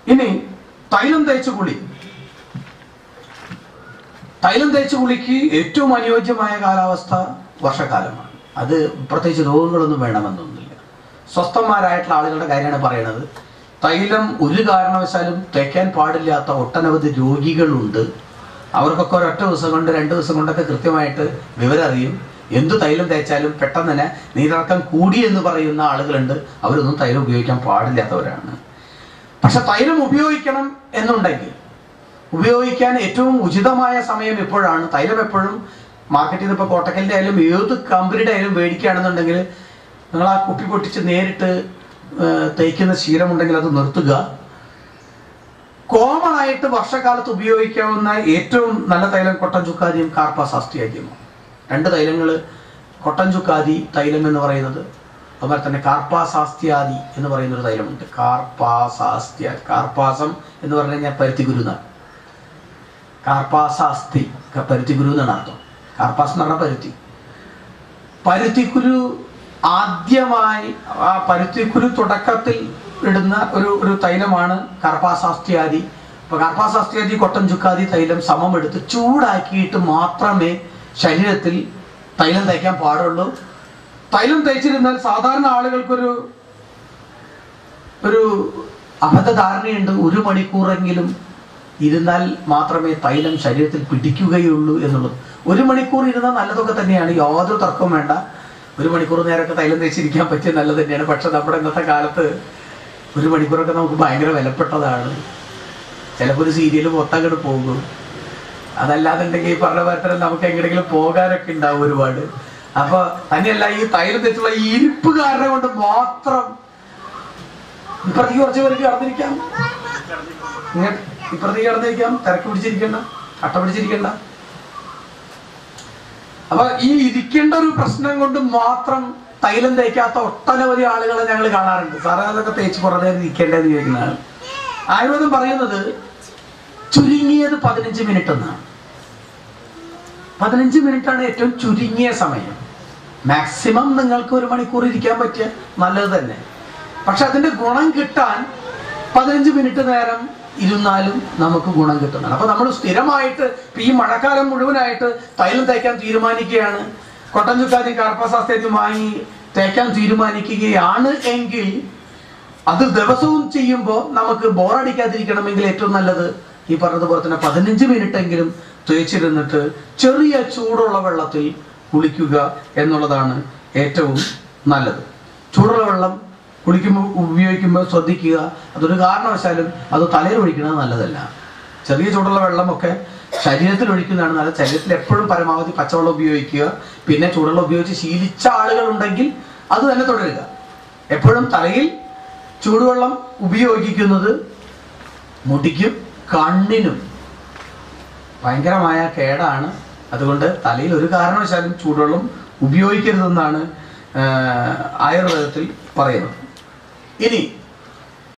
ഇനി തൈലം തേച്ച് കുളി തൈലം തേച്ച് കുളിക്ക് ഏറ്റവും അനുയോജ്യമായ കാലാവസ്ഥ വർഷക്കാലമാണ് അത് പ്രത്യേകിച്ച് രോഗങ്ങളൊന്നും വേണമെന്നൊന്നുമില്ല സ്വസ്ഥന്മാരായിട്ടുള്ള ആളുകളുടെ കാര്യമാണ് പറയണത് തൈലം ഒരു കാരണവശാലും തേക്കാൻ പാടില്ലാത്ത ഒട്ടനവധി രോഗികളുണ്ട് അവർക്കൊക്കെ ഒരൊറ്റ ദിവസം കൊണ്ട് രണ്ട് ദിവസം കൊണ്ടൊക്കെ കൃത്യമായിട്ട് വിവരം അറിയും എന്ത് തൈലം തേച്ചാലും പെട്ടെന്ന് തന്നെ നീരിറക്കം കൂടി എന്ന് പറയുന്ന ആളുകളുണ്ട് അവരൊന്നും തൈലം ഉപയോഗിക്കാൻ പാടില്ലാത്തവരാണ് പക്ഷെ തൈലം ഉപയോഗിക്കണം എന്നുണ്ടെങ്കിൽ ഉപയോഗിക്കാൻ ഏറ്റവും ഉചിതമായ സമയം എപ്പോഴാണ് തൈലം എപ്പോഴും മാർക്കറ്റിൽ നിന്ന് ഇപ്പോൾ കോട്ടക്കലിൻ്റെ ആയാലും ഏത് കമ്പനിയുടെ ആയാലും മേടിക്കുകയാണെന്നുണ്ടെങ്കിൽ നിങ്ങൾ ആ കുപ്പി പൊട്ടിച്ച് നേരിട്ട് ആ, തേക്കുന്ന ശീലമുണ്ടെങ്കിൽ അത് നിർത്തുക കോമൺ ആയിട്ട് വർഷക്കാലത്ത് ഉപയോഗിക്കാവുന്ന ഏറ്റവും നല്ല തൈലം കൊട്ടൻ ചുക്കാദിയും കാർപ്പാസാസ്തിയാദ്യമാണ് രണ്ട് തൈലങ്ങൾ കൊട്ടൻ ചുക്കാദി തൈലം എന്ന് പറയുന്നത് അതുപോലെ തന്നെ കാർപ്പാസാസ്ത്യാദി എന്ന് പറയുന്ന ഒരു തൈലമുണ്ട് കാർപ്പാസാസ്ത്യ കാർപ്പാസം എന്ന് പറഞ്ഞു കഴിഞ്ഞാൽ പരുത്തി ഗുരു എന്നാണ് കാർപ്പാസാസ്തി ക- പരുത്തി ഗുരു എന്നാണ് അർത്ഥം കാർപ്പാസ് എന്ന് പറഞ്ഞാൽ പരുത്തി പരുത്തിക്കുരു ആദ്യമായി ആ പരുത്തിക്കുരു തുടക്കത്തിൽ ഇടുന്ന ഒരു ഒരു തൈലമാണ് കർപ്പാസാസ്ത്യാദി അപ്പൊ കർപ്പാസാസ്ത്യാദി കൊട്ടൻ ചുക്കാദി തൈലം സമം എടുത്ത് ചൂടാക്കിയിട്ട് മാത്രമേ ശരീരത്തിൽ തൈലം തേക്കാൻ പാടുള്ളൂ തൈലം തേച്ചിരുന്നാൽ സാധാരണ ആളുകൾക്കൊരു ഒരു അബദ്ധധാരണയുണ്ട് ഒരു മണിക്കൂറെങ്കിലും ഇരുന്നാൽ മാത്രമേ തൈലം ശരീരത്തിൽ പിടിക്കുകയുള്ളൂ എന്നുള്ളത് ഒരു മണിക്കൂർ ഇരുന്നാൽ നല്ലതൊക്കെ തന്നെയാണ് യാതൊരു തർക്കവും വേണ്ട ഒരു മണിക്കൂർ നേരമൊക്കെ തൈലം തേച്ചിരിക്കാൻ പറ്റിയ നല്ലത് തന്നെയാണ് പക്ഷെ നമ്മുടെ ഇന്നത്തെ കാലത്ത് ഒരു മണിക്കൂറൊക്കെ നമുക്ക് ഭയങ്കര വിലപ്പെട്ടതാണ് ചിലപ്പോൾ ഒരു സീരിയൽ മൊത്തം പോകും അതല്ലാന്നുണ്ടെങ്കിൽ ഈ പറഞ്ഞ പോലെ നമുക്ക് എങ്ങനെയെങ്കിലും പോകാനൊക്കെ ഉണ്ടാവും ഒരുപാട് അപ്പൊ തന്നെയല്ല ഈ തൈലം തെച്ചുള്ള ഈ ഇരിപ്പ് കാരണം കൊണ്ട് മാത്രം ഇപ്പുറത്തേക്ക് കുറച്ച് പേർക്ക് കടന്നിരിക്കാം ഇങ്ങ- ഇപ്പുറത്തേക്ക് കടന്നിരിക്കാം തിരക്ക് പിടിച്ചിരിക്കണ്ട കട്ട പിടിച്ചിരിക്കണ്ട അപ്പൊ ഈ ഇരിക്കേണ്ട ഒരു പ്രശ്നം കൊണ്ട് മാത്രം തൈലം തേക്കാത്ത ഒട്ടനവധി ആളുകളെ ഞങ്ങൾ കാണാറുണ്ട് സാറേ അതൊക്കെ തേച്ച് കുറേ നേരം ഇരിക്കേണ്ടതെന്ന് ചോദിക്കുന്നതാണ് ആയുർവേദം പറയുന്നത് ചുരുങ്ങിയത് പതിനഞ്ച് മിനിറ്റ് എന്നാണ് പതിനഞ്ച് മിനിറ്റ് ആണ് ഏറ്റവും ചുരുങ്ങിയ സമയം മാക്സിമം നിങ്ങൾക്ക് ഒരു മണിക്കൂർ ഇരിക്കാൻ പറ്റിയ നല്ലത് തന്നെ പക്ഷെ അതിന്റെ ഗുണം കിട്ടാൻ പതിനഞ്ച് മിനിറ്റ് നേരം ഇരുന്നാലും നമുക്ക് ഗുണം കിട്ടുന്നതാണ് അപ്പൊ നമ്മൾ സ്ഥിരമായിട്ട് ഇപ്പൊ ഈ മഴക്കാലം മുഴുവനായിട്ട് തൈലം തേക്കാൻ തീരുമാനിക്കുകയാണ് കൊട്ടൻ ചുക്കാതി കാർപ്പാസാസ്തേക്കും വാങ്ങി തേക്കാൻ തീരുമാനിക്കുകയാണ് എങ്കിൽ അത് ദിവസവും ചെയ്യുമ്പോൾ നമുക്ക് ബോറടിക്കാതിരിക്കണമെങ്കിൽ ഏറ്റവും നല്ലത് ഈ പറഞ്ഞതുപോലെ തന്നെ പതിനഞ്ച് മിനിറ്റ് എങ്കിലും തേച്ചിരുന്നിട്ട് ചെറിയ ചൂടുള്ള വെള്ളത്തിൽ കുളിക്കുക എന്നുള്ളതാണ് ഏറ്റവും നല്ലത് ചൂടുള്ള വെള്ളം കുളിക്കുമ്പോൾ ഉപയോഗിക്കുമ്പോൾ ശ്രദ്ധിക്കുക അതൊരു കാരണവശാലും അത് തലയിൽ ഒഴിക്കുന്നത് നല്ലതല്ല ചെറിയ ചൂടുള്ള വെള്ളമൊക്കെ ശരീരത്തിൽ ഒഴിക്കുന്നതാണ് നല്ലത് ശരീരത്തിൽ എപ്പോഴും പരമാവധി പച്ചവെള്ളം ഉപയോഗിക്കുക പിന്നെ ചൂടുവെള്ളം ഉപയോഗിച്ച് ശീലിച്ച ആളുകളുണ്ടെങ്കിൽ അത് തന്നെ തുടരുക എപ്പോഴും തലയിൽ ചൂടുവെള്ളം ഉപയോഗിക്കുന്നത് മുടിക്കും കണ്ണിനും ഭയങ്കരമായ കേടാണ് അതുകൊണ്ട് തലയിൽ ഒരു കാരണവശാലും ചൂടുവെള്ളം ഉപയോഗിക്കരുതെന്നാണ് ആഹ്, ആയുർവേദത്തിൽ പറയുന്നത് ഇനി